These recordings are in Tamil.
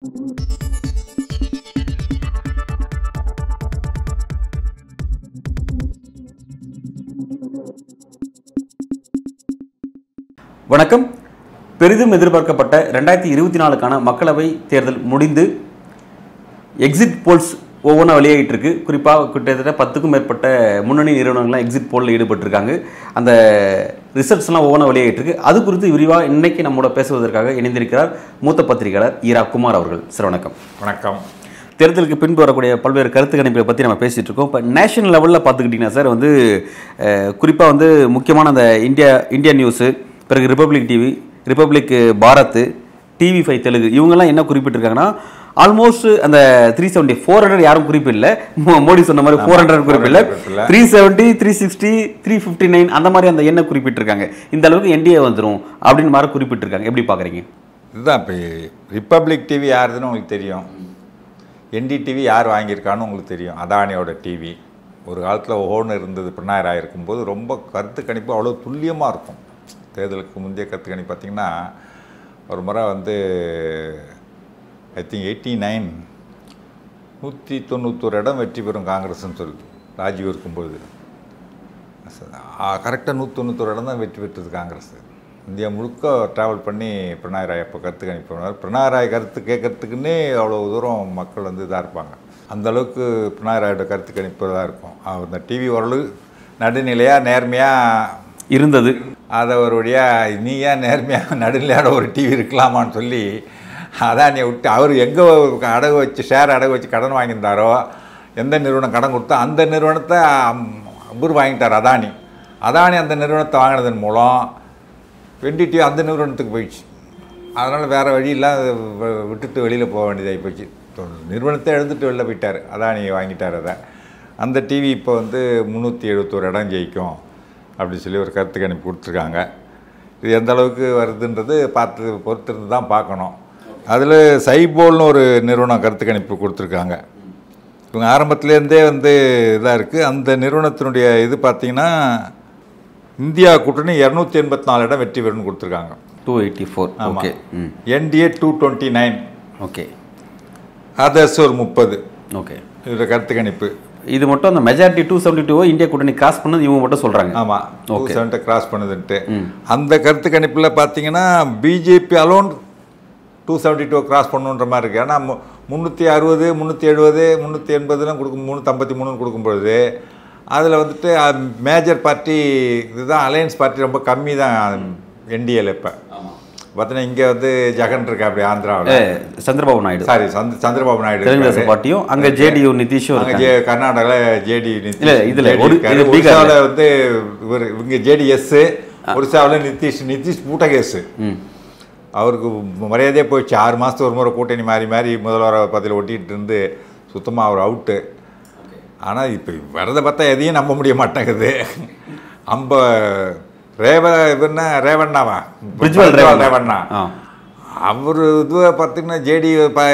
வணக்கம் பெரிதும் எதிர்பார்க்கப்பட்ட ரெண்டாயிரத்தி இருபத்தி நாலுக்கான மக்களவை தேர்தல் முடிந்து எக்ஸிட் போல்ஸ் ஒவ்வொன்றா வெளியாகிட்டு இருக்கு குறிப்பாக கிட்டத்தட்ட பத்துக்கும் மேற்பட்ட முன்னணி நிறுவனங்கள்லாம் எக்ஸிட் போலில் ஈடுபட்டிருக்காங்க அந்த ரிசல்ட்ஸ்லாம் ஒவ்வொன்றா வெளியாகிட்டு இருக்கு அது குறித்து விரிவாக இன்னைக்கு நம்மோட பேசுவதற்காக இணைந்திருக்கிறார் மூத்த பத்திரிகையாளர் ஈரா குமார் அவர்கள் சார் வணக்கம் வணக்கம் தேர்தலுக்கு பின்பு வரக்கூடிய பல்வேறு கருத்து கணிப்புகளை பற்றி நம்ம பேசிகிட்டு இருக்கோம் இப்போ நேஷனல் லெவலில் பார்த்துக்கிட்டிங்கன்னா சார் வந்து குறிப்பாக வந்து முக்கியமான அந்த இந்தியா இந்தியா நியூஸு பிறகு republic TV republic Bharat TV five Telugu இவங்கெல்லாம் என்ன குறிப்பிட்டிருக்காங்கன்னா ஆல்மோஸ்ட் அந்த த்ரீ செவன்ட்டி ஃபோர் ஹண்ட்ரட் யாரும் குறிப்பிடல மோ- மோடி சொன்ன மாதிரி ஃபோர் ஹண்ட்ரட் குறிப்பிடல குறிப்பிடல. Three seventy three sixty three fifty nine அந்த மாதிரி அந்த எண்ணை குறிப்பிட்டிருக்காங்க இந்த அளவுக்கு என்டிஏ வந்துடும் அப்படின்னு மாதிரி குறிப்பிட்டிருக்காங்க எப்படி பார்க்குறீங்க இதுதான் இப்போ ரிப்பப்ளிக் டிவி யாருதுன்னு உங்களுக்கு தெரியும் என்டிடிவி யார் வாங்கியிருக்கான்னு உங்களுக்கு தெரியும் அதானியோட டிவி ஒரு காலத்தில் ஓன்னு இருந்தது பிரணாயராக இருக்கும்போது ரொம்ப கருத்து கணிப்பு அவ்வளோ துல்லியமாக இருக்கும் தேர்தலுக்கு முந்தைய கருத்து கணிப்பு பார்த்தீங்கன்னா ஒரு முறை வந்து ஐ திங்க் எயிட்டி நைன் நூற்றி தொண்ணூத்தொரு இடம் வெற்றி பெறும் காங்கிரஸ்னு சொல்லி ராஜீவ் இருக்கும்பொழுது கரெக்டாக நூற்றி தொண்ணூத்தொரு இடம் தான் வெற்றி பெற்றது காங்கிரஸ் இந்தியா முழுக்க ட்ராவல் பண்ணி பிரணாய் ராய் அப்போ கருத்து கணிப்பு பண்ணுவார் பிரணாய் ராய் கருத்து கேட்கறதுக்குன்னே அவ்வளோ தூரம் மக்கள் வந்து இதாக இருப்பாங்க அந்த அளவுக்கு பிரணாய் ராயோட கருத்து கணிப்பு தான் இருக்கும் அவர் இந்த டிவி ஓரளவு நடுநிலையாக நேர்மையாக இருந்தது அதை ஒரு வழியாக நீ ஏன் நேர்மையாக நடுநிலையோட ஒரு டிவி இருக்கலாமான்னு சொல்லி அதானியை விட்டு அவர் எங்கே அடகு வச்சு ஷேர் அடகு வச்சு கடன் வாங்கியிருந்தாரோ எந்த நிறுவனம் கடன் கொடுத்தோ அந்த நிறுவனத்தை அவர் வாங்கிட்டார் அதானி அதானி அந்த நிறுவனத்தை வாங்கினதன் மூலம் வெண்டிட்டி அந்த நிறுவனத்துக்கு போயிடுச்சு அதனால் வேறு வழியெல்லாம் வ- விட்டுட்டு வெளியில் போக வேண்டியதாகி போச்சு நிறுவனத்தை எழுந்துட்டு வெளில போயிட்டார் அதானி வாங்கிட்டார் அதை அந்த டிவி இப்போ வந்து முந்நூற்றி எழுபத்தோரு இடம் ஜெயிக்கும் அப்படின்னு சொல்லி ஒரு கருத்து கணிப்பு கொடுத்துருக்காங்க இது எந்த அளவுக்கு வருதுன்றது பார்த்து பொறுத்திருந்து தான் பார்க்கணும் அதில் சைபோல்னு ஒரு நிறுவனம் கருத்து கணிப்பு கொடுத்துருக்காங்க இவங்க ஆரம்பத்துலேருந்தே வந்து இதாக இருக்குது அந்த நிறுவனத்தினுடைய இது பார்த்தீங்கன்னா இந்தியா கூட்டணி இரநூத்தி எண்பத்தி நாலு இடம் வெற்றி பெறும்னு கொடுத்துருக்காங்க டூ எயிட்டி ஃபோர் ஆமா. ஓகே ம் NDA two twenty nine okay others ஒரு முப்பது ஓகே இதோட கருத்து கணிப்பு இது மட்டும் அந்த majority two seventy two India கூட்டணி கிராஸ் பண்ணது இவங்க மட்டும் சொல்றாங்க ஆமாம் டூ Okay. செவன்ட்டை கிராஸ் பண்ணுதுன்ட்டு அந்த கருத்து கணிப்பில் பார்த்தீங்கன்னா BJP alone two seventy two cross பண்ணுன்ற மாதிரி இருக்குது ஏன்னா மு- முந்நூற்றி அறுபது முந்நூற்றி எழுபது முந்நூற்றி எண்பதுலாம் கொடுக்கும் முந்நூற்றம்பத்தி மூணுன்னு கொடுக்கும்பொழுது அதில் வந்துட்டு மேஜர் பார்ட்டி இதுதான் அலையன்ஸ் பார்ட்டி ரொம்ப கம்மி தான் என்டிஏல இப்போ பார்த்தீங்கன்னா இங்கே வந்து ஜெகன் இருக்கா அப்படி ஆந்திராவில் ஏ, சந்திரபாபு நாயுடு சாரி சந்த் சந்திரபாபு நாயுடு தெலுங்கு இருக்காரு. தேசம் பார்ட்டியும் அங்க ஜேடியு நிதிஷும் அங்க இருக்காங்க ஜே கர்நாடகாவில் ஜேடி இல்ல, இதுல ஒரு- இது பீகார்ல. ஒரிசாவில் வந்து இவர் இவங்க ஜேடிஎஸ் ஒரிசாவில் நிதிஷ் நிதிஷ் பூட்டகேஸ் ம் அவருக்கு மரியாதையே போயிடுச்சு ஆறு மாதத்துக்கு ஒரு முறை கூட்டணி மாறி மாறி முதல்வர் பதவியில் ஒட்டிகிட்டு இருந்து சுத்தமாக அவர் அவுட்டு ஆனால் இப்போ வரதை பார்த்தா எதையும் நம்ப முடிய மாட்டேங்குது அம்ப ரேவ இவன்னா ரேவண்ணாவா பிரிஜ்வால் ரேவண்ணா. ரேவண்ணா ஆ அவர் இதுவை பார்த்தீங்கன்னா ஜேடி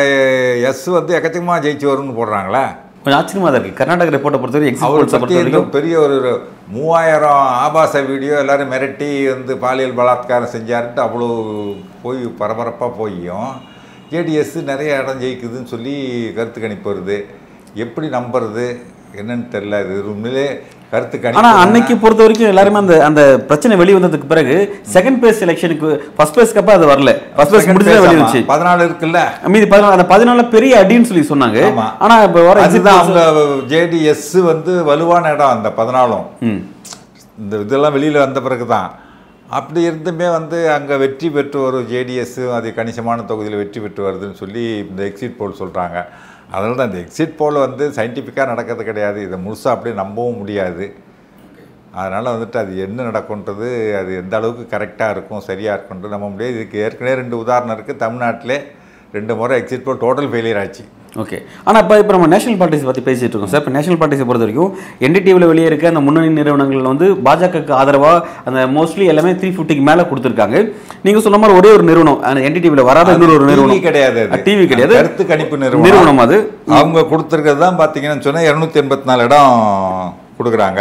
எஸ் வந்து எக்கச்சக்கமாக ஜெயிச்சு வரும்னு போடுறாங்களே கொஞ்சம் ஆச்சரியமா தான் இருக்கு கர்நாடக ரிப்போர்ட்டை பொறுத்தவரை எக்ஸிட் அவர் போல்ஸை பற்றி பொறுத்த வரைக்கும் இன்னும் பெரிய ஒரு ஒரு மூவாயிரம் ஆபாச வீடியோ எல்லாரும் மிரட்டி வந்து பாலியல் பலாத்காரம் செஞ்சாருன்ட்டு அவ்வளோ போய் பரபரப்பாக போயும் ஜேடிஎஸ் நிறைய இடம் ஜெயிக்குதுன்னு சொல்லி கருத்து கணிப்பு வருது எப்படி நம்புறது என்னன்னு தெரியல இது உண்மையிலே கருத்து ஆனா கணிப்பு அன்னைக்கு பொறுத்த வரைக்கும் எல்லாருமே அந்த அந்த பிரச்சனை வெளி வந்ததுக்கு பிறகு செகண்ட் பேஸ் எலெக்ஷனுக்கு ஃபர்ஸ்ட் பேஸ்க்கு அப்ப அது வரல ஃபர்ஸ்ட் பேஸ் முடிஞ்சே வெளிய வந்துச்சு பதினாலு இருக்குல்ல மீதி பதினாலு அந்த பதினாலு பெரிய அடின்னு சொல்லி சொன்னாங்க ஆமா. ஆனா இப்ப வர exit அதுதான் polls- அவங்க ஜேடிஎஸ் வந்து வலுவான இடம் அந்த பதினாலும் ம் இந்த இதெல்லாம் வெளியில் வந்த பிறகு தான் அப்படி இருந்துமே வந்து அங்கே வெற்றி பெற்று வரும் ஜேடிஎஸ் அது கணிசமான தொகுதியில் வெற்றி பெற்று வருதுன்னு சொல்லி இந்த எக்ஸிட் போல் சொல்கிறாங்க அதனால தான் இந்த எக்ஸிட் போல் வந்து சயின்டிஃபிக்காக நடக்கிறது கிடையாது இதை முழுசாக அப்படியே நம்பவும் முடியாது அதனால் வந்துட்டு அது என்ன நடக்கும்ன்றது அது எந்த அளவுக்கு கரெக்டாக இருக்கும் சரியாக இருக்கும்ன்றது நம்ப முடியாது இதுக்கு ஏற்கனவே ரெண்டு உதாரணம் இருக்குது தமிழ்நாட்டிலே ரெண்டு முறை எக்ஸிட் போல் டோட்டல் ஃபெயிலியர் ஆச்சு ஓகே ஆனா இப்போ இப்போ நம்ம நேஷனல் பார்ட்டிஸ் பத்தி பேசிட்டு இருக்கோம் சார் இப்போ நேஷனல் பார்ட்டிஸை பொறுத்த வரைக்கும் என்டிடிவியில் வெளியே இருக்க அந்த முன்னணி நிறுவனங்கள் வந்து பாஜகவுக்கு ஆதரவா அந்த மோஸ்ட்லி எல்லாமே த்ரீ ஃபிஃப்டிக்கு மேல கொடுத்துருக்காங்க நீங்க சொன்ன மாதிரி ஒரே ஒரு நிறுவனம் அந்த என்டிடிவியில் வராத இன்னொரு ஒரு டிவி நிறுவனம் கிடையாது அது. டிவி கிடையாது கருத்து கணிப்பு நிறுவனம் நிறுவனம் அது அவங்க கொடுத்துருக்கிறது தான் பார்த்தீங்கன்னு சொன்னால் இரநூத்தி எண்பத்தி நாலு இடம் கொடுக்குறாங்க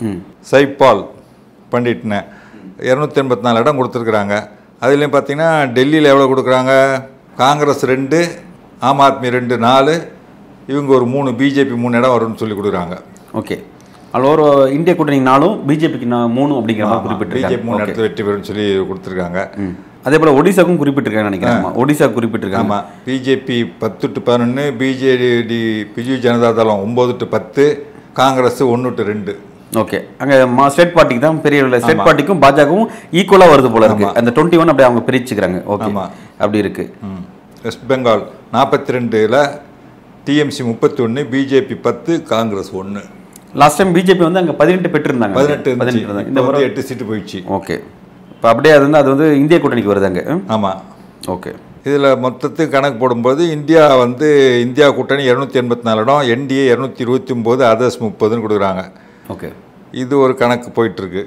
சைபால் பண்டிட்னு இரநூத்தி எண்பத்தி நாலு இடம் கொடுத்துருக்குறாங்க அதுலேயும் பார்த்தீங்கன்னா டெல்லியில் எவ்வளோ கொடுக்குறாங்க காங்கிரஸ் ரெண்டு ஆம் ஆத்மி ரெண்டு நாலு இவங்க ஒரு மூணு பிஜேபி மூணு இடம் வரும்னு சொல்லி கொடுக்குறாங்க ஓகே அதில் ஒரு இந்திய கூட்டணி நாலும் பிஜேபிக்கு மூணு அப்படிங்கிற மாதிரி பிஜேபி மூணு குறிப்பிட்டிருக்காங்க இடத்துல வெற்றி பெறும்னு சொல்லி கொடுத்துருக்காங்க ம். அதே போல ஒடிசாக்கும் குறிப்பிட்டிருக்காங்க நினைக்கிறேன் ஆமா. ஒடிசா குறிப்பிட்டிருக்காங்க ஆமாம் பிஜேபி பத்து டு பதினொன்று பிஜேடி பிஜு ஜனதா தளம் ஒம்பது டு பத்து காங்கிரஸ் ஒன்று டு ரெண்டு ஓகே அங்க மா ஸ்டேட் பார்ட்டிக்கு தான் பெரிய ஸ்டேட் பார்ட்டிக்கும் பாஜகவும் ஈக்குவலா வருது போல இருக்கு அந்த டுவெண்ட்டி ஒன் அப்படியே அவங்க பிரிச்சுக்கிறாங்க ஓகே ஆமா. அப்படி இருக்கு ம். வெஸ்ட் பெங்கால் நாற்பத்தி ரெண்டில் டிஎம்சி முப்பத்தி ஒன்று பிஜேபி பத்து காங்கிரஸ் ஒன்று லாஸ்ட் டைம் பிஜேபி வந்து அங்க பதினெட்டு பெற்றிருந்தாங்க பதினெட்டு பதினெட்டு இருந்துச்சு இருந்தாங்க. இந்த இந்த வந்து எட்டு சீட்டு போயிடுச்சு ஓகே இப்போ அப்படியே அது வந்து அது வந்து இந்திய கூட்டணிக்கு வருது அங்க ம்? ஆமாம் ஓகே இதில் மொத்தத்துக்கு கணக்கு போடும்போது இந்தியா வந்து இந்தியா கூட்டணி இரநூத்தி எண்பத்தி நாலு இடம் என்டிஏ இரநூத்தி இருபத்தி ஒம்பது அதர்ஸ் முப்பதுன்னு கொடுக்குறாங்க ஓகே இது ஒரு கணக்கு போயிட்டுருக்கு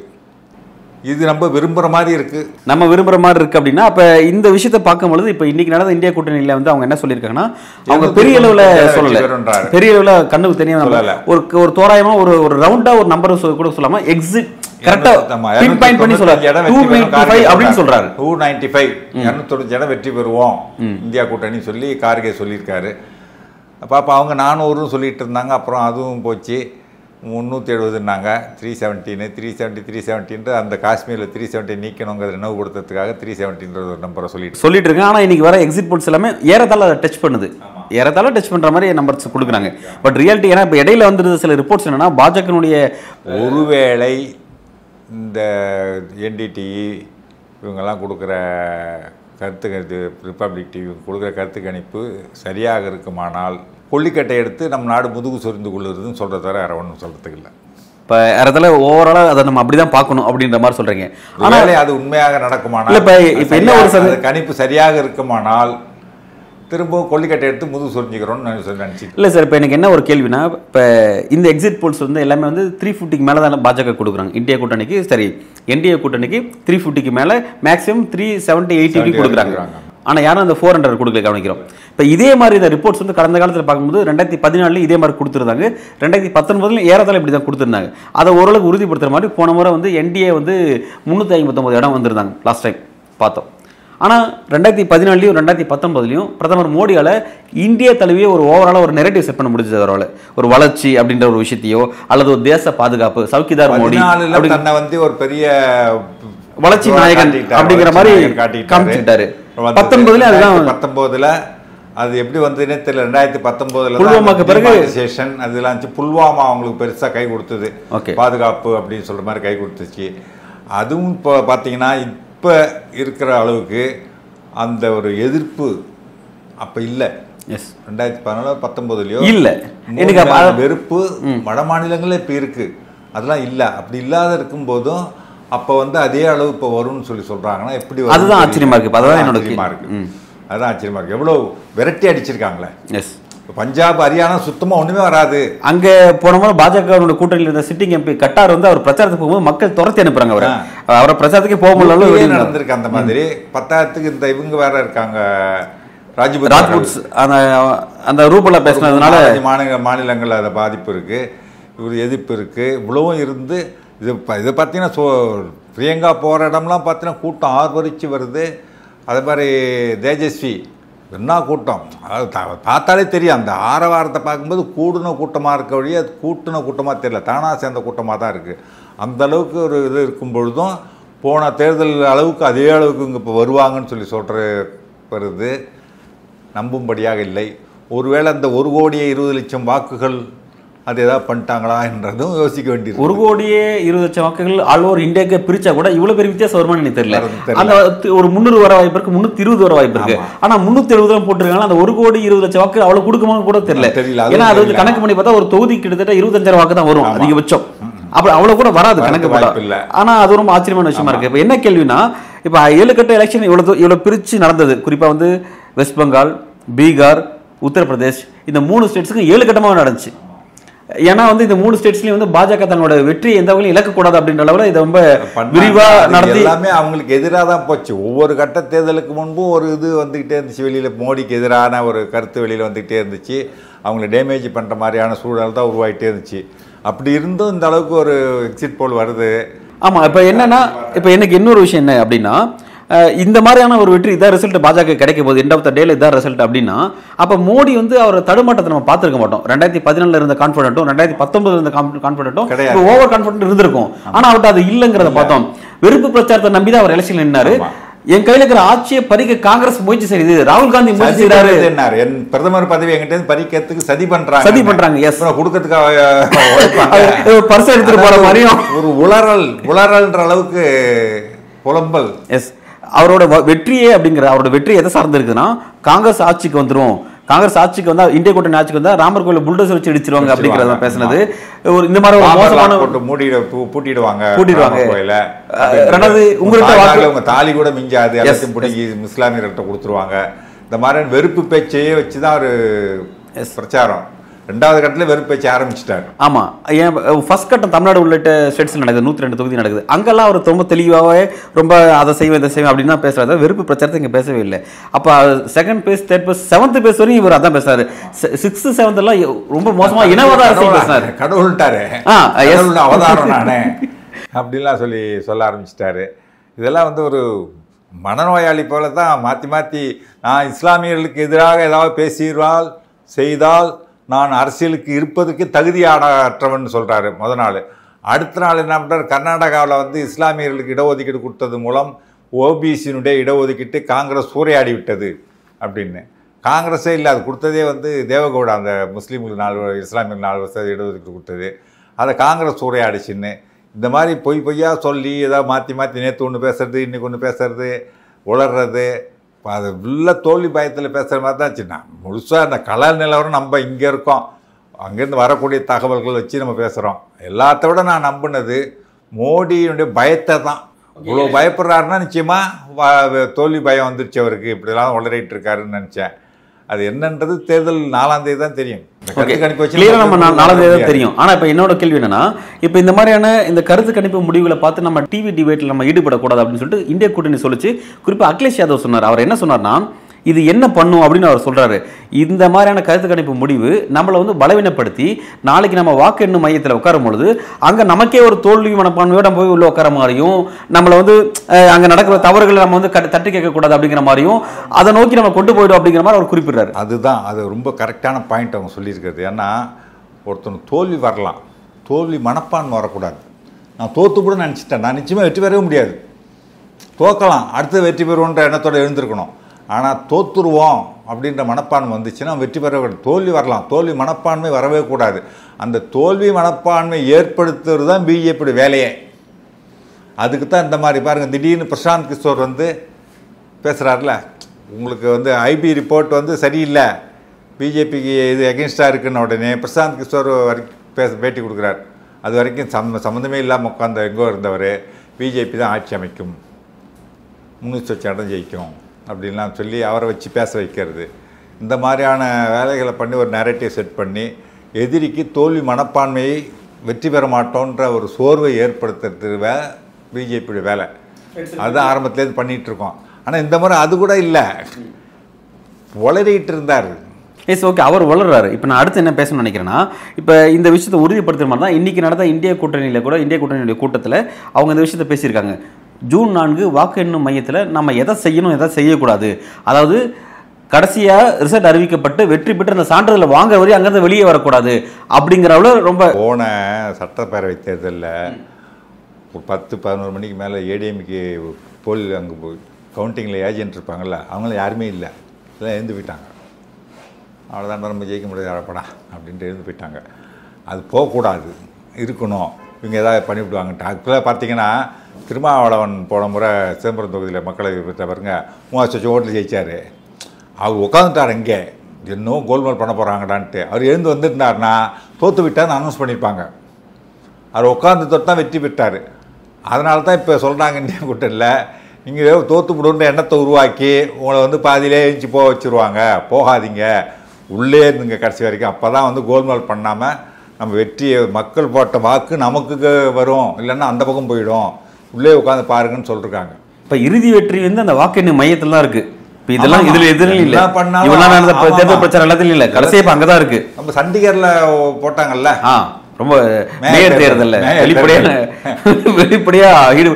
இது நம்ம விரும்புகிற மாதிரி இருக்குது நம்ம விரும்புற மாதிரி இருக்கு அப்படின்னா அப்ப இந்த விஷயத்தை பார்க்கும்பொழுது இப்போ இன்னைக்கு நடந்த இந்திய கூட்டணியில வந்து அவங்க என்ன சொல்லியிருக்காங்கன்னா அவங்க இருநூத்தி பெரிய அளவுல தொண்ணூத்தி சொல்லல ஏழு வரும்ன்றாரு. பெரிய அளவுல கண்ணுக்கு தெரியாம நம்ம சொல்லல. ஒரு ஒரு தோராயமா ஒரு ஒரு ரவுண்டா ஒரு நம்பர் கூட சொல்லாம எக்ஸிட் கரெக்டா ஆமா, பின் பாயிண்ட் பண்ணி சொல்றாரு இடம் டூ வெற்றி பெறும் கார்கே அப்படின்னு சொல்றாரு டூ நைன்டி ஃபைவ் இரநூத்தொண்ணூத்தி இடம் வெற்றி பெறுவோம் இந்தியா கூட்டணி சொல்லி கார்கே சொல்லியிருக்காரு பாப்பா அவங்க நானூறுன்னு சொல்லிட்டு இருந்தாங்க அப்புறம் அதுவும் போச்சு முந்நூற்றி எழுபதுன்னாங்க three seventeen three seventy three செவன்ட்டின்ற அந்த காஷ்மீரில் த்ரீ செவன்ட்டி நீக்கணுங்கிறத நினைவு கொடுத்ததுக்காக த்ரீ செவன்ட்டின்ற ஒரு நம்பரை சொல்லிட்டு சொல்லிட்டு இருக்கேன் ஆனா இன்னைக்கு வர எக்ஸிட் போல்ஸ் எல்லாமே ஏறத்தாழ அதை டச் பண்ணுது ஏறத்தாழ டச் பண்ற மாதிரி நம்பர்ஸ் கொடுக்குறாங்க பட் ரியாலிட்டி ஏன்னா இப்போ இடையில வந்துருது சில ரிப்போர்ட்ஸ் என்னன்னா பாஜகனுடைய ஒருவேளை இந்த என்டிடி இவங்கெல்லாம் கொடுக்குற கருத்து கணிப்பு ரிப்பப்ளிக் டிவி கொடுக்குற கருத்து கணிப்பு சரியாக இருக்குமானால் கொல்லிக்கட்டை எடுத்து நம் நாடு முதுகு சொரிந்து கொள்ளுறதுன்னு சொல்கிறத தவிர வேறு ஒன்றும் சொல்கிறதுக்கு இல்லை இப்போ ஏறத்தாழ ஓவராலாக அதை நம்ம அப்படிதான் பார்க்கணும் அப்படின்ற மாதிரி சொல்றீங்க ஆனா ஒருவேளை அது உண்மையாக நடக்குமானால் இல்ல, இப்ப- இப்ப என்ன ஒரு சரியாக- சந்தே- அது கணிப்பு சரியாக இருக்குமானால் திரும்பவும் கொல்லிக்கட்டை எடுத்து முதுகு சொரிஞ்சுக்கிறோம்னு நான் சொல்லி நினச்சி இல்லை சார் இப்போ எனக்கு என்ன ஒரு கேள்வினா இப்போ இந்த எக்ஸிட் போல்ஸ் வந்து எல்லாமே வந்து த்ரீ ஃபிஃப்டிக்கு மேலே தான் பாஜக கொடுக்குறாங்க இந்தியா கூட்டணிக்கு சரி என்டிஏ கூட்டணிக்கு த்ரீ ஃபிஃப்டிக்கு மேலே மேக்ஸிமம் த்ரீ செவன்ட்டி எயிட்டி 70 கொடுக்குறாங்க கொடுக்குறாங்க. ஆனால் யாரும் அந்த ஃபோர் ஹண்ட்ரட் கொடுக்கல கவனிக்கிறோம் இப்போ இதே மாதிரி இந்த ரிப்போர்ட்ஸ் வந்து கடந்த காலத்தில் பார்க்கும்போது ரெண்டாயிரத்தி பதினாலுல இதே மாதிரி கொடுத்துருந்தாங்க ரெண்டாயிரத்தி பத்தொன்பதுல ஏறத்தாழ இப்படி தான் கொடுத்துருந்தாங்க அதை ஓரளவுக்கு உறுதிப்படுத்துற மாதிரி போன முறை வந்து என்டிஏ வந்து முந்நூற்றி ஐம்பத்தொம்பது இடம் வந்திருந்தாங்க லாஸ்ட் டைம் பார்த்தோம் ஆனால் ரெண்டாயிரத்தி பதினாலையும் ரெண்டாயிரத்தி பத்தொன்பதுலையும் பிரதமர் மோடியால் இந்திய தழுவிய ஒரு ஓவராலாக ஒரு நெரட்டிவ் செட் பண்ண முடிஞ்சது அவரால் ஒரு வளர்ச்சி அப்படின்ற ஒரு விஷயத்தையோ அல்லது ஒரு தேச பாதுகாப்பு சவுக்கிதார் மோடி பதினாலுல அப்படி தன்னை வந்து ஒரு பெரிய வளர்ச்சி நாயகன் காட்டிட்டாரு, அப்படிங்கிற வளர்ச்சி மாதிரி நாயகன் காட்டிட்டாரு. காமிச்சிட்டாரு. வந்தது. பத்தொன்பதுல அதுதான் பத்தொன்பதுல அது எப்படி வந்ததுன்னே தெரியல ரெண்டாயிரத்தி பத்தொன்பதுல புல்வாமாக்கு பிறகு- ஸ்டேஷன் அதெல்லாம் இருந்துச்சு புல்வாமா அவங்களுக்கு பெருசா கை கொடுத்தது Okay. பாதுகாப்பு அப்படின்னு சொல்ற மாதிரி கை கொடுத்துச்சு அதுவும் இப்போ பார்த்தீங்கன்னா இப்போ இருக்கிற அளவுக்கு அந்த ஒரு எதிர்ப்பு அப்ப இல்லை எஸ் ரெண்டாயிரத்தி பதினாலு பத்தொன்பதுலயோ இல்ல. எனக்கு எனக்கு அப்ப அத- வெறுப்பு வட மாநிலங்களே இப்போ இருக்கு அதெல்லாம் இல்லை அப்படி இல்லாத இருக்கும்போதும் அப்போ வந்து அதே அளவு இப்போ வரும்னு சொல்லி சொல்றாங்கன்னா எப்படி வரும்னு அதுதான் தெரியல. ஆச்சரியமா இருக்கு. இப்ப அதுதான் என்னோட ஆச்சரியமா கேள்வி. இருக்கு ம். அதுதான் ஆச்சரியமா இருக்கு எவ்வளோ விரட்டி அடிச்சிருக்காங்களே எஸ் இப்ப பஞ்சாப் ஹரியானா சுத்தமா ஒண்ணுமே வராது அங்க போன முறை பாஜகவோட கூட்டணியில் இருந்த சிட்டிங் எம்பி கட்டார் வந்து அவர் பிரச்சாரத்துக்கு போகும்போது மக்கள் துரத்தி அனுப்புறாங்க அவரை அவரை பிரச்சாரத்துக்கே போக முடியல ஊட்டியிலே வெளியில நடந்திருக்கு அந்த மாதிரி பத்தாயிரத்துக்கு இந்த இவங்க வேற இருக்காங்க ராஜ்புத் ராஜ்புட்ஸ் அந்த அந்த ரூபலா பேசுனதுனால நாலஞ்சு மாநில மாநிலங்களில் அதை பாதிப்பு இருக்கு இவர் எதிர்ப்பு இருக்கு இவ்வளவும் இருந்து இது ப- இதை பார்த்தீங்கன்னா சோ பிரியங்கா போகிற இடம்லாம் பார்த்தீங்கன்னா கூட்டம் ஆர்வரிச்சு வருது அதே மாதிரி தேஜஸ்வி என்ன கூட்டம் அதாவது த- பார்த்தாலே தெரியும் அந்த ஆரவாரத்தை பார்க்கும்போது கூடுன கூட்டமாக இருக்க வழியே அது கூட்டுன கூட்டமாக தெரியல தானாக சேர்ந்த கூட்டமாக தான் இருக்குது அந்த அளவுக்கு ஒரு இது இருக்கும் பொழுதும் போன தேர்தல் அளவுக்கு அதே அளவுக்கு இங்கே இப்போ வருவாங்கன்னு சொல்லி சொல்கிற வருது நம்பும்படியாக இல்லை ஒருவேளை அந்த ஒரு கோடியே இருபது லட்சம் வாக்குகள் அது ஏதாவது பண்ணிட்டாங்களா என்றதும் யோசிக்க வேண்டியது ஒரு கோடியே இருபது லட்சம் வாக்குகள் ஆல் ஓவர் இந்தியாவுக்கு பிரிச்சா கூட இவ்வளவு பெரிய வித்தியாசம் வருமானு எனக்கு தெரியல வரும்னு தெரியல. அந்த தி- ஒரு முந்நூறு வர வாய்ப்பு இருக்கு முன்னூத்தி இருபது வர வாய்ப்பு இருக்கு ஆனா முன்னூத்தி எழுபது தான் போட்டிருக்காங்க அந்த ஒரு கோடி இருபது லட்சம் வாக்கு அவ்வளவு கொடுக்குமான்னு கூட தெரியல தெரியல, அதுவும் ஏன்னா அது வந்து தெரியல. கணக்கு பண்ணி பார்த்தா ஒரு தொகுதி கிட்டத்தட்ட இருபத்தஞ்சாயிரம் வாக்கு தான் வரும் அதிகபட்சம் அப்படி அவ்வளவு கூட வராது வரது கணக்கு வாய்ப்பு போட்டா இல்ல. ஆனா அது ரொம்ப ஆச்சரியமான விஷயமா இருக்கு இப்ப என்ன கேள்வினா இப்ப ஏழு கட்ட எலெக்ஷன் இவ்வளவு தூ- இவ்வளவு பிரிச்சு நடந்தது குறிப்பா வந்து வெஸ்ட் பெங்கால் பீகார் உத்தரப்பிரதேஷ் இந்த மூணு ஸ்டேட்ஸுக்கும் ஏழு கட்டமாக நடந்துச்சு ஏன்னா வந்து இந்த மூணு ஸ்டேட்ஸ்லயும் வந்து பாஜக தங்களோட வெற்றி எந்த வகையிலும் இழக்கக்கூடாது அப்படின்ற அளவுல இதை ரொம்ப பண்ணாங்க. விரிவா அது நடத்தி எல்லாமே அவங்களுக்கு எதிராக தான் போச்சு ஒவ்வொரு கட்ட தேர்தலுக்கு முன்பும் ஒரு இது வந்துக்கிட்டே இருந்துச்சு வெளியில் மோடிக்கு எதிரான ஒரு கருத்து வெளியில் வந்துக்கிட்டே இருந்துச்சு அவங்கள டேமேஜ் பண்ணுற மாதிரியான சூழல் தான் உருவாகிட்டே இருந்துச்சு அப்படி இருந்தும் இந்த அளவுக்கு ஒரு எக்ஸிட் போல் வருது ஆமா இப்ப என்னன்னா இப்ப எனக்கு இன்னொரு விஷயம் என்ன அப்படின்னா அஹ், இந்த மாதிரியான ஒரு வெற்றி இதான் ரிசல்ட் பாஜக கிடைக்க போகுது எண்ட் ஆஃப் த டேல இதான் ரிசல்ட் அப்படின்னா அப்ப மோடி வந்து அவர் தடுமாட்டத்தை நம்ம பார்த்திருக்க மாட்டோம் ரெண்டாயிரத்தி பதினாலுல இருந்த கான்பிடென்ட்டும் ரெண்டாயிரத்தி பத்தொன்பதுல இருந்த கான்பிடென்ட்டும் கிடையாது. ஓவர் கான்பிடென்ட் இருந்திருக்கும் ஆனா அவர்கிட்ட அது இல்லைங்கிறத பார்த்தோம் வெறுப்பு பிரச்சாரத்தை நம்பி தான் அவர் எலெக்ஷன் நின்னாரு ஆமா. என் கையில இருக்கிற ஆட்சியை பறிக்க காங்கிரஸ் முயற்சி செய்யுது ராகுல் காந்தி முயற்சி சதி செய்றாரு பண்றது என்னாரு? என் பிரதமர் பதவி என்கிட்ட இருந்து பறிக்கிறதுக்கு சதி பண்றாங்க சதி பண்றாங்க, yes. அப்புறம் கொடுக்கறதுக்கு உழைப்பாங்க. பர்ஸ் எடுத்துட்டு போற மாதிரியும் ஒரு உளறல் உளறல்ன்ற அளவுக்கு புலம்பல் எஸ் அவரோட வ- வெற்றியே அப்படிங்கிற அவரோட வெற்றி எதை சார்ந்து இருக்குன்னா காங்கிரஸ் ஆட்சிக்கு வந்துரும் காங்கிரஸ் ஆட்சிக்கு வந்தா இந்திய கூட்டணி ஆட்சிக்கு வந்தா ராமர் கோயில் புல்டோசர் வச்சு இடிச்சிருவாங்க அப்படிங்கறத பேசுனது ஒரு இந்த மாதிரி ஒரு மோசமான பாம்பர்லாம் போட்டு மூடிட பூ- பூட்டிடுவாங்க பூட்டிடுவாங்க. ராமர் கோயில அஹ், ரெண்டாவது உங்க உங்கள்ட்ட தாய்நாட்டுல வாக்கு- உங்க தாலி கூட மிஞ்சாது எல்லாத்தையும் பிடிக்கி இஸ்லாமியர்கிட்ட கொடுத்துருவாங்க இந்த மாதிரி வெறுப்பு பேச்சையே வச்சுதான் ஒரு பிரச்சாரம் ரெண்டாவது கட்டத்துல வெறுப்பு பேச்சு ஆரம்பிச்சிட்டாரு ஆமா ஏன் ஃபர்ஸ்ட் கட்டம் தமிழ்நாடு உள்ளிட்ட ஸ்டேட்ஸ்ல நடக்குது நூத்தி ரெண்டு தொகுதி நடக்குது அங்கெல்லாம் அவர் ரொம்ப தெளிவாகவே ரொம்ப அதை செய்வேன் இதை செய்வேன் அப்படின்னு தான் பேசுறாரு வெறுப்பு பிரச்சாரத்தை இங்க பேசவே இல்லை அப்ப second phase third phase seventh phase வரையும் இவர் அதான் பேசுறாரு சிக்ஸ்த் செவன்த் எல்லாம் ரொம்ப மோசமா இனவாத அரசியல் பேசுறாரு கடவுள்ட்டாரு ஆ, yes. கடவுள் அவதாரம் நானே அப்படின்லாம் சொல்லி சொல்ல ஆரம்பிச்சிட்டாரு இதெல்லாம் வந்து ஒரு மனநோயாளி போல தான் மாற்றி மாற்றி நான் இஸ்லாமியர்களுக்கு எதிராக ஏதாவது பேசிடுவால் செய்தால் நான் அரசியலுக்கு இருப்பதற்கு தகுதியானற்றவன் சொல்கிறாரு முத நாள் அடுத்த நாள் என்ன பண்ணுறாரு கர்நாடகாவில் வந்து இஸ்லாமியர்களுக்கு இடஒதுக்கீடு கொடுத்தது மூலம் ஓபிசியினுடைய இடஒதுக்கீட்டு காங்கிரஸ் சூறையாடி விட்டது அப்படின்னு காங்கிரஸே இல்லை அது கொடுத்ததே வந்து தேவகவுடா அந்த முஸ்லீம்களுக்கு நாலு வ- இஸ்லாமியர்களுக்கு நாலு வருஷம் இடஒதுக்கீடு கொடுத்தது அதை காங்கிரஸ் சூறையாடிச்சுன்னு இந்த மாதிரி பொய் பொய்யா சொல்லி ஏதாவது மாற்றி மாற்றி நேற்று ஒன்று பேசுறது இன்றைக்கி ஒன்று பேசுறது உளர்றது அது உள்ள தோல்வி பயத்தில் பேசுகிற மாதிரி தான் சின்ன முழுசாக அந்த கலா நிலவரம் நம்ம இங்கே இருக்கோம் அங்கேருந்து வரக்கூடிய தகவல்கள் வச்சு நம்ம பேசுகிறோம் எல்லாத்த விட நான் நம்பினது மோடியினுடைய பயத்தை தான் இவ்வளோ பயப்படுறாருன்னா நிச்சயமாக தோல்வி பயம் வந்துருச்சு அவருக்கு இப்படிலாம் உளறிட்டு இருக்காருன்னு நினச்சேன் அது என்னன்றது தேர்தல் நாலாம் தேதி தான் தெரியும் இந்த ஓகே கருத்து கணிப்பு வச்சு கிளியரா நம்ம நம்ம நாலாம் தேதி முடியாது. தெரியும் ஆனா இப்ப என்னோட கேள்வி என்னன்னா இப்ப இந்த மாதிரியான இந்த கருத்து கணிப்பு முடிவுகளை பார்த்து நம்ம டிவி டிபேட்ல நம்ம ஈடுபடக்கூடாது அப்படின்னு சொல்லிட்டு இந்திய கூட்டணி சொல்லிச்சு குறிப்பா அகிலேஷ் யாதவ் சொன்னார் அவர் என்ன சொன்னார்னா இது என்ன பண்ணும் அப்படின்னு அவர் சொல்றாரு இந்த மாதிரியான கருத்து கணிப்பு முடிவு நம்மளை வந்து பலவீனப்படுத்தி நாளைக்கு நம்ம வாக்கு எண்ணும் மையத்தில் உட்காரும் பொழுது அங்க நமக்கே ஒரு தோல்வி மனப்பான்மையோட நம்ம போய் உள்ள உட்கார மாதிரியும் நம்மளை வந்து அஹ், அங்க நடக்கிற தவறுகளை நம்ம வந்து கட்டு- தட்டி கேட்க கூடாது அப்படிங்கிற மாதிரியும் அதை நோக்கி நம்ம கொண்டு போயிடும் அப்படிங்கிற மாதிரி அவர் குறிப்பிடுறாரு அதுதான் அது ரொம்ப கரெக்டான பாயிண்ட் அவங்க சொல்லியிருக்கிறது ஏன்னா ஒருத்தனுக்கு தோல்வி வரலாம் தோல்வி மனப்பான்மை வரக்கூடாது நான் தோத்து கூட நினச்சிட்டேன் நான் நிச்சயமாக வெற்றி பெறவே முடியாது தோக்கலாம் அடுத்து வெற்றி பெறுவோன்ற எண்ணத்தோட எழுந்திருக்கணும் ஆனால் தோத்துருவோம் அப்படின்ற மனப்பான்மை வந்துச்சுன்னா வெற்றி பெற தோல்வி வரலாம் தோல்வி மனப்பான்மை வரவே கூடாது அந்த தோல்வி மனப்பான்மை ஏற்படுத்துறது தான் பிஜேபியோட வேலையே அதுக்கு தான் இந்த மாதிரி பாருங்கள் திடீர்னு பிரசாந்த் கிஷோர் வந்து பேசுகிறாருல உங்களுக்கு வந்து ஐபி ரிப்போர்ட் வந்து சரியில்லை பிஜேபிக்கு இது எகென்ஸ்டாக இருக்குன்னு உடனே பிரசாந்த் கிஷோர் வரைக்கும் பேச பேட்டி கொடுக்குறார் அது வரைக்கும் சம்ம சம்மந்தமே இல்லாமல் உட்காந்து எங்கோ இருந்தவர் பிஜேபி தான் ஆட்சி அமைக்கும் முன்னூற்றி வச்சு இடம் ஜெயிக்கும் அப்படின்லாம் சொல்லி அவரை வச்சு பேச வைக்கிறது இந்த மாதிரியான வேலைகளை பண்ணி ஒரு நேரட்டிவ் செட் பண்ணி எதிரிக்கு தோல்வி மனப்பான்மையை வெற்றி பெற மாட்டோன்ற ஒரு சோர்வை ஏற்படுத்துறது வே பிஜேபியோட வேலை அதுதான் ஆரம்பத்துலேருந்து பண்ணிகிட்டு இருக்கோம் ஆனால் இந்த முறை அது கூட இல்லை உளறிட்டு இருந்தார் எஸ் ஓகே அவர் வளர்றாரு இப்போ நான் அடுத்து என்ன பேசணும்னு நினைக்கிறேன்னா இப்போ இந்த விஷயத்தை உறுதிப்படுத்துற மாதிரி தான் இன்னைக்கு நடந்த இந்திய கூட்டணியில் கூட இந்திய கூட்டணியுடைய கூட்டத்தில் அவங்க இந்த விஷயத்தை பேசியிருக்காங்க ஜூன் நான்கு வாக்கு எண்ணும் மையத்தில் நம்ம எதை செய்யணும் எதை செய்யக்கூடாது அதாவது கடைசியாக ரிசல்ட் அறிவிக்கப்பட்டு வெற்றி பெற்று அந்த சான்றிதழை வாங்குற வரையும் அங்கேருந்து வெளியே வரக்கூடாது அப்படிங்கிற அளவு ரொம்ப போன சட்டப்பேரவை தேர்தலில் ஒரு பத்து பதினோரு மணிக்கு மேலே ஏடிஎம்கே போல் அங்கே போய் கவுண்டிங்கில் ஏஜென்ட் இருப்பாங்கள்ல அவங்களும் யாருமே இல்லை எல்லாம் எழுந்து போயிட்டாங்க அவ்வளோதான் நம்ம ஜெயிக்க முடியாது அழப்படா அப்படின்ட்டு எழுந்து போயிட்டாங்க அது போகக்கூடாது இருக்கணும் இவங்க ஏதாவது பண்ணிவிடுவாங்கன்ட்டு அதுக்குள்ளே பார்த்தீங்கன்னா திருமாவளவன் போன முறை சிதம்பரம் தொகுதியில் மக்களை பெற்ற பாருங்க மூவாயிரத்தி லட்சம் ஓட்டில் ஜெயிச்சார் அவர் உட்காந்துட்டார் இங்கே இன்னும் கோல்மால் பண்ண போகிறாங்கடான்ட்டு அவர் எழுந்து வந்துருந்தாருன்னா தோற்று விட்டான்னு அனௌன்ஸ் பண்ணியிருப்பாங்க அவர் உட்காந்து தொட்டு தான் வெற்றி பெற்றார் அதனால தான் இப்போ சொல்கிறாங்க இந்தியா கூட்டணியில் நீங்கள் தோற்று விடுன்ற எண்ணத்தை உருவாக்கி உங்களை வந்து பாதியிலே எழுச்சி போக வச்சுருவாங்க போகாதீங்க உள்ளே இருந்துங்க கடைசி வரைக்கும் அப்போ தான் வந்து கோல்மால் பண்ணாமல் நம்ம வெற்றி மக்கள் போட்ட வாக்கு நமக்கு வரும் இல்லைன்னா அந்த பக்கம் போயிடும் உள்ளே உட்காந்து பாருங்கன்னு சொல்லிருக்காங்க இப்போ இறுதி வெற்றி வந்து அந்த வாக்கு எண்ணும் மையத்தில் தான் இருக்கு இப்போ இதெல்லாம் ஆமா. இதில் எதிரில் இல்லை என்ன பண்ணாலும் இவ்வளோ நடந்த ஆமா, தேர்தல் ஆமா. பிரச்சாரம் எல்லாத்துலையும் இல்லை கடைசியாக இப்போ அங்கே தான் இருக்கு நம்ம சண்டிகரில் போட்டாங்கல்ல ஆ ரொம்ப மேயர் மேயர் தேர்தல். தேர்தல்ல மேயர் வெளிப்படையான வெளிப்படையா ஈடு-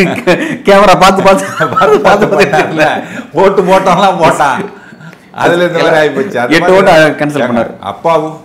கேமரா பார்த்து பார்த்து பார்த்து பார்த்து பார்த்து ஓட்டு போட்டோம்லாம் போட்டான் அதுல இந்த மாதிரி ஆயிப்போச்சு அது எட்டு மாதிரி ஓட்டு cancel ஏங்க, பண்ணாரு. அப்பாவும்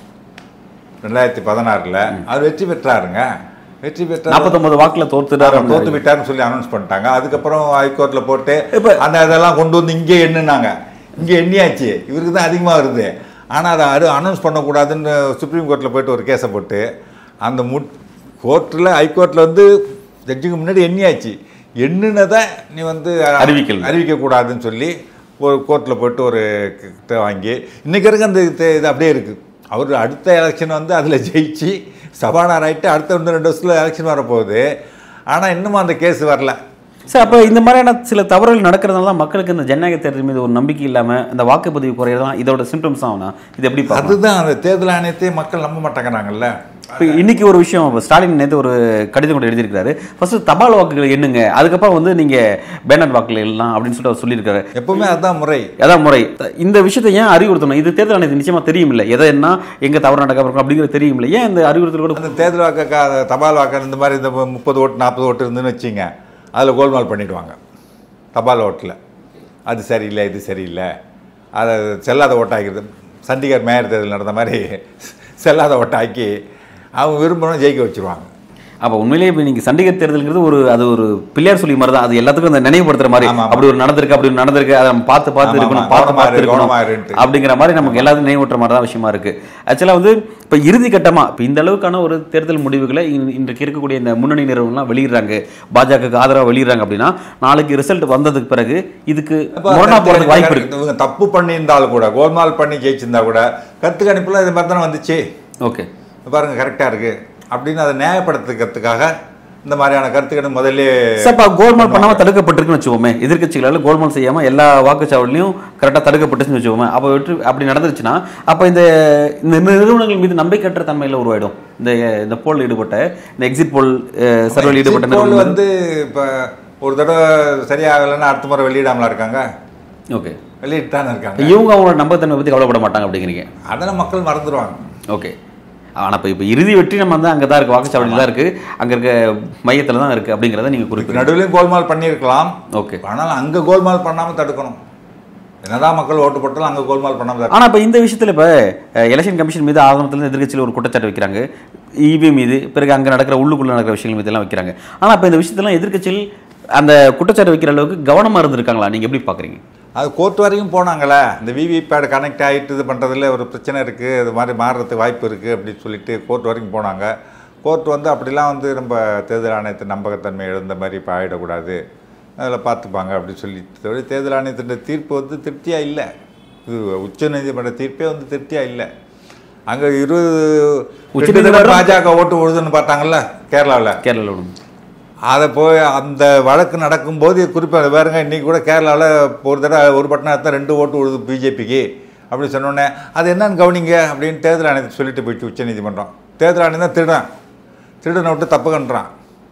ரெண்டாயிரத்தி பதினாறுல அவர் வெற்றி பெற்றாருங்க வெற்றி பெற்றார் நாற்பத்தொன்பது வாக்குல தோத்துட்டாரு அவர் தோத்து விட்டாருன்னு சொல்லி அனௌன்ஸ் பண்ணிட்டாங்க அதுக்கப்புறம் ஹைகோர்ட்ல போட்டு இப்ப- அந்த இதெல்லாம் கொண்டு வந்து இங்கே எண்ணுனாங்க இங்கே எண்ணியாச்சு இவருக்கு தான் அதிகமாக வருது ஆனால் அதை அது அனௌன்ஸ் பண்ணக்கூடாதுன்னு சுப்ரீம் கோர்ட்டில் போயிட்டு ஒரு கேஸை போட்டு அந்த மு கோர்ட்டில் ஹைகோர்ட்டில் வந்து ஜட்ஜுக்கு முன்னாடி எண்ணியாச்சு எண்ணுனதை நீ வந்து அறிவிக்கல. அறிவிக்கக்கூடாதுன்னு சொல்லி ஒரு கோர்ட்டில் போயிட்டு ஒரு கிட்ட வாங்கி இன்னைக்கு இருக்க அந்த இது இது அப்படியே இருக்குது அவர் அடுத்த எலெக்ஷன் வந்து அதில் ஜெயிச்சு சபாநாயகர் ஆகிட்டு அடுத்த ஒன்று ரெண்டு வருஷத்தில் எலெக்ஷன் வரப்போகுது ஆனால் இன்னமும் அந்த கேஸ் வரல சார் அப்போ இந்த மாதிரியான சில தவறுகள் நடக்கிறதுனால தான் மக்களுக்கு இந்த ஜனநாயக தேர்தல் மீது ஒரு நம்பிக்கை இல்லாம இந்த வாக்குப்பதிவு குறையறதான் இதோட சிம்டம்ஸ் ஆகுனா இது எப்படி பார்க்கலாம் அதுதான் அந்த தேர்தல் ஆணையத்தை மக்கள் நம்ப மாட்டேங்கிறாங்கல்ல இப்போ இன்னைக்கு ஒரு விஷயம் இப்ப ஸ்டாலின் நேற்று ஒரு கடிதம் கூட எழுதியிருக்காரு ஃபர்ஸ்ட் தபால் வாக்குகள் எண்ணுங்க அதுக்கப்புறம் வந்து நீங்க பேனர் வாக்குகள் எல்லாம் அப்படின்னு சொல்லிட்டு அவர் சொல்லியிருக்காரு எப்பவுமே அதுதான் முறை அதான் முறை இந்த விஷயத்தை ஏன் அறிவுறுத்தணும் இது தேர்தல் ஆணையத்துக்கு நிச்சயமா தெரியும் இல்லை எதை என்ன எங்க தவறு நடக்க இருக்கும் அப்படிங்கிறது தெரியும் இல்லை ஏன் இந்த அறிவுறுத்தல் கூட அந்த தேர்தல் வாக்க கா- தபால் வாக்கு இந்த மாதிரி இந்த முப்பது ஓட்டு நாற்பது ஓட்டு இருந்துன்னு வச்சிங்க அதில் கோல்மால் பண்ணிடுவாங்க தபால் ஓட்டில் அது சரியில்லை இது சரியில்லை அதை செல்லாத ஓட்டாக்கிறது சண்டிகர் மேயர் தேர்தல் நடந்த மாதிரி செல்லாத ஓட்டாக்கி அவங்க விரும்பணும் ஜெயிக்க வச்சிருவாங்க அப்ப உண்மையிலேயே இப்போ நீங்க சண்டிகர் தேர்தல்ங்கிறது ஒரு அது ஒரு பிள்ளையார் சொல்லி மாதிரி தான் அது எல்லாத்துக்கும் அந்த நினைவுபடுத்துற மாதிரி ஆமா, ஆமா. அப்படி ஒரு நடந்திருக்கு அப்படி ஒரு நடந்திருக்கு அதை நம்ம பார்த்து பார்த்து ஆமா, இருக்கணும் ஆமா. பார்த்து கவனமா பார்த்து இரு, இருக்கணும் கவனமா இருன்ட்டு. அப்படிங்கிற மாதிரி நமக்கு எல்லாத்தையும் நினைவூட்டுற மாதிரி தான் விஷயமா இருக்கு ஆக்சுவலா வந்து இப்ப இறுதி கட்டமா இப்ப இந்த அளவுக்கான ஒரு தேர்தல் முடிவுகளை இன்- இன்றைக்கு இருக்கக்கூடிய இந்த முன்னணி நிறுவனம்லாம் வெளியிடுறாங்க பாஜகவுக்கு ஆதரவா வெளியிடுறாங்க அப்படின்னா நாளைக்கு ரிசல்ட் வந்ததுக்கு பிறகு இதுக்கு முரணா போறதுக்கு வாய்ப்பு இருக்கு இவங்க தப்பு பண்ணியிருந்தாலும் கூட கோல்மால் பண்ணி ஜெயிச்சிருந்தா கூட கருத்து கணிப்புல இது மாதிரி தானே வந்துச்சு ஓகே பாருங்க கரெக்டாக இருக்கு அப்படின்னு அதை நியாயப்படுத்துக்கிறதுக்காக இந்த மாதிரியான கருத்துக்களை முதல்ல சார் கோல்மால் பண்ணாம தடுக்கப்பட்டிருக்குன்னு வச்சுக்கோமே எதிர்க்கட்சிகளால கோல்மால் செய்யாம எல்லா வாக்குச்சாவடிலையும் கரெக்டா தடுக்கப்பட்டுச்சுன்னு வச்சுக்கோமே அப்போ வெற்றி அப்படி நடந்துருச்சுன்னா அப்ப இந்த இந்த நிறுவனங்கள் மீது நம்பிக்கையற்ற தன்மையில உருவாயிடும் இந்த இந்த போல் ஈடுபட்ட இந்த எக்ஸிட் போல் சர்வேல ஈடுபட்ட Exit poll நிறுவனங்கள் வந்து இப்போ ஒரு தடவை சரியாகலைன்னா அடுத்த முறை வெளியிடாமலா இருக்காங்க ஓகே வெளியிட்டு தானே இருக்காங்க இவங்க அவங்களோட நம்பகத்தன்மை பத்தி கவலைப்பட மாட்டாங்க அப்படிங்கிறீங்க அதெல்லாம் மக்கள் மறந்துடுவாங்க ஓகே ஆனா இப்போ இப்போ இறுதி வெற்றி நம்ம வந்து அங்கே தான் இருக்கு வாக்குச்சாவடியில் தான் இருக்கு அங்க இருக்க மையத்துல தான் இருக்கு அப்படிங்கிறத நீங்க குறிப்பிடுங்க நடுவுலையும் கோல்மால் பண்ணியிருக்கலாம் ஓகே ஆனால் அங்கே கோல்மால் பண்ணாமல் தடுக்கணும் என்னதான் மக்கள் ஓட்டு போட்டாலும் அங்கே கோல்மால் பண்ணாமல் தடுக்கணும் ஆனா இப்ப இந்த விஷயத்துல இப்ப எலெக்ஷன் கமிஷன் மீது ஆரம்பத்துல எதிர்க்கட்சியில் ஒரு குற்றச்சாட்டு வைக்கிறாங்க இவி மீது பிறகு அங்க நடக்கிற உள்ளுக்குள்ள நடக்கிற விஷயங்கள் மீது எல்லாம் வைக்கிறாங்க ஆனா இப்ப இந்த விஷயத்தெல்லாம் எதிர்க்கட்சியில் அந்த குற்றச்சாட்டு வைக்கிற அளவுக்கு கவனமா இருந்திருக்காங்களா நீங்க எப்படி பாக்குறீங்க அது கோர்ட் வரைக்கும் போனாங்களே இந்த விவிபேட் கனெக்ட் ஆகிட்டு இது பண்ணுறதுல ஒரு பிரச்சனை இருக்குது இது மாதிரி மாறுறதுக்கு வாய்ப்பு இருக்குது அப்படின்னு சொல்லிட்டு கோர்ட் வரைக்கும் போனாங்க கோர்ட் வந்து அப்படிலாம் வந்து நம்ம தேர்தல் ஆணையத்தை நம்பகத்தன்மை இழந்த மாதிரி இப்போ ஆகிடக்கூடாது அதில் பார்த்துப்பாங்க அப்படின்னு சொல்லி தவிர தேர்தல் ஆணையத்தின் தீர்ப்பு வந்து திருப்தியாக இல்லை இது உச்சநீதிமன்ற தீர்ப்பே வந்து திருப்தியாக இல்லை அங்கே இருபது உச்சநீதிமன்றம் பாஜக ஓட்டு விழுதுன்னு பார்த்தாங்கல்ல கேரளாவில் கேரளாவில் விடும் அதை போய் அந்த வழக்கு நடக்கும்போது குறிப்பாக பாருங்க இன்றைக்கி கூட கேரளாவில் ஒரு தடவை ஒரு பட்டணத்தை ரெண்டு ஓட்டு விழுது பிஜேபிக்கு அப்படின்னு சொன்னோடனே அது என்னன்னு கவனிங்க அப்படின்னு தேர்தல் ஆணையத்தை சொல்லிட்டு போயிடுச்சு உச்சநீதிமன்றம் தேர்தல் ஆணையம் தான் திருடன் திருடனை விட்டு தப்பு கண்டுறான்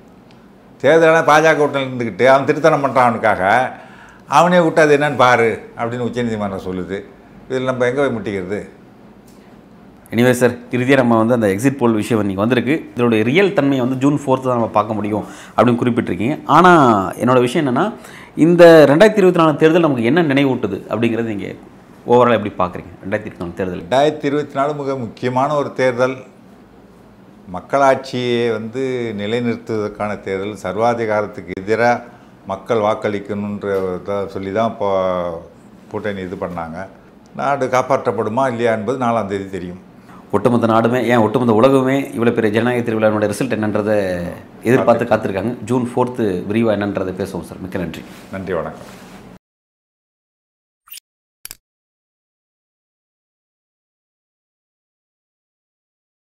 தேர்தல் ஆணையம் பாஜக வீட்டில் இருந்துக்கிட்டு அவன் திருத்தனம் பண்ணுறான் அவனுக்காக அவனே விட்டு அது என்னன்னு பாரு அப்படின்னு உச்சநீதிமன்றம் சொல்லுது இதில் நம்ம எங்கே போய் முட்டிக்கிறது எனிவே சார் இறுதியாக நம்ம வந்து அந்த எக்ஸிட் போல் விஷயம் இன்னைக்கு வந்திருக்கு இதோடைய ரியல் தன்மையை வந்து ஜூன் ஃபோர்த்து தான் நம்ம பார்க்க முடியும் அப்படின்னு குறிப்பிட்டிருக்கீங்க ஆனால் என்னோட விஷயம் என்னன்னா இந்த ரெண்டாயிரத்தி இருபத்தி நாலு தேர்தல் நமக்கு என்ன நினைவூட்டுது அப்படிங்கிறது நீங்கள் ஓவரால் எப்படி பார்க்குறீங்க ரெண்டாயிரத்தி இருபத்தி நாலு தேர்தல் ரெண்டாயிரத்தி இருபத்தி நாலு மிக முக்கியமான ஒரு தேர்தல் மக்களாட்சியை வந்து நிலைநிறுத்துவதற்கான தேர்தல் சர்வாதிகாரத்துக்கு எதிராக மக்கள் வாக்களிக்கணுன்ற சொல்லி தான் இப்போ கூட்டணி இது பண்ணாங்க நாடு காப்பாற்றப்படுமா இல்லையா என்பது நாலாம் தேதி தெரியும் ஒட்டுமொத்த நாடுமே ஏன் ஒட்டுமொத்த உலகமே இவ்வளோ பெரிய ஜனநாயக திருவிழாவோட ரிசல்ட் என்னன்றதை எதிர்பார்த்து காத்திருக்காங்க ஜூன் ஃபோர்த்து விரிவாக என்னன்றதை பேசுவோம் சார் மிக்க நன்றி நன்றி வணக்கம்